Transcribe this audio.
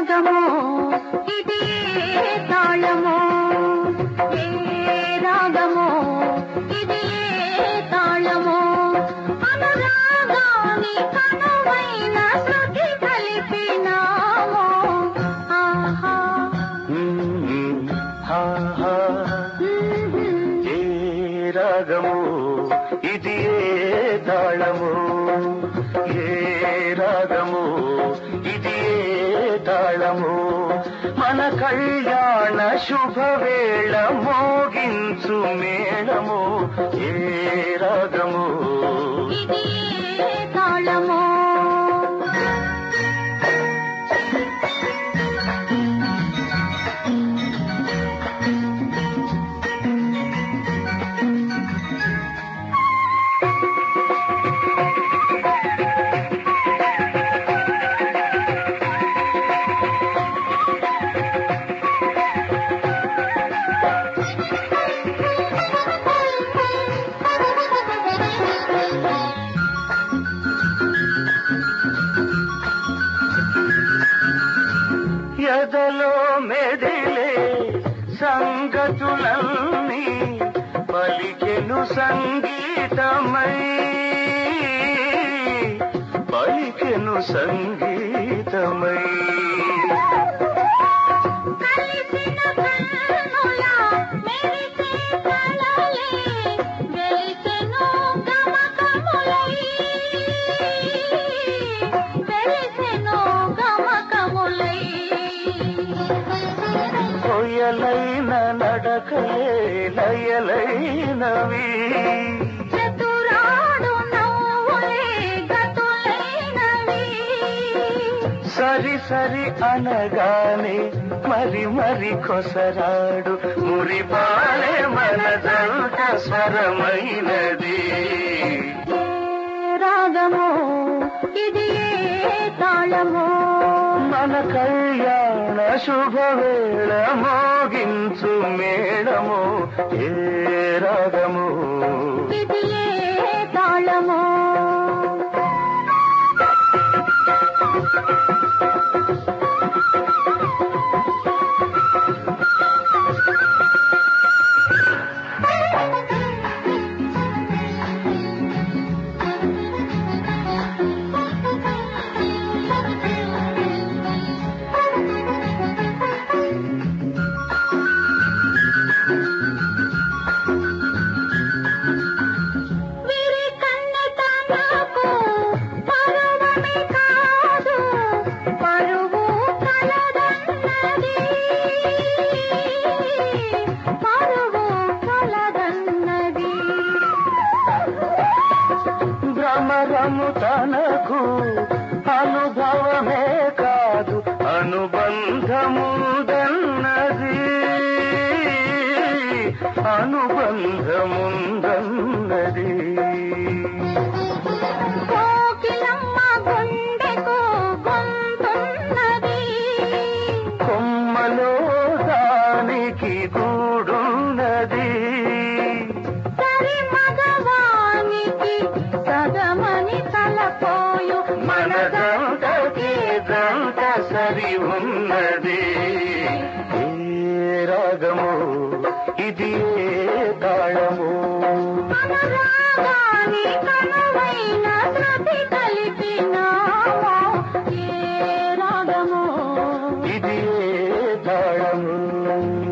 రాగము ఇది ఏ తాళము ఏ రాగము ఇది ఏ తాళము అనురాగాని కనువైన శృతి కలిపినాము ఆహా మ్మ్. హా, హా. మ్మ్. ఏ రాగము ఇది ఏ తాళము ఏ రాగము ఇది ఏ తాళము మన కళ్యాణ శుభవేళ మోగించు మేళము ఏ రాగము ఇది ఏ తాళము ఎదలో మెదిలే సంగతులన్నీ పలికెను సంగీతమై పలికెను సంగీతమై కలిసిన కన్నుల మెరిసే కలలే వెలిసెను గమకములై వెలిసెను గమకములై కొయ్యలైన నడకలే లయలైనవి చతురాడు నవ్వులే గతులైనవి సరి సరి అనగానే మరి మరి కొసరాడు మురిపాలే మనదంత స్వరమైనది ఏ రాగము ఇది ఏ తాళము మన కళ్యాణ శుభవేళ మోగించు మేళము ఏ రాగము ఇది ఏ తాళము విరి కన్నెత నాకు పరువమే కాదు పరువు కలదన్నది పరువు కలదన్నది భ్రమరము తనకు అనుభవమే కాదు అనుబంధముందన్నది అనుబంధముందన్నది కోకిలమ్మ గుండెకు గొంతున్నది కొమ్మలో దానికి గూడున్నది సరి మగవానికి సగమని తలపోయు మనదంతకి దంత సరి ఉన్నది ఏ రాగము ఇది ఏ తాళము అనురాగాని కనువైన శృతి కలిపినామో ఏ రాగము ఇది ఏ తాళము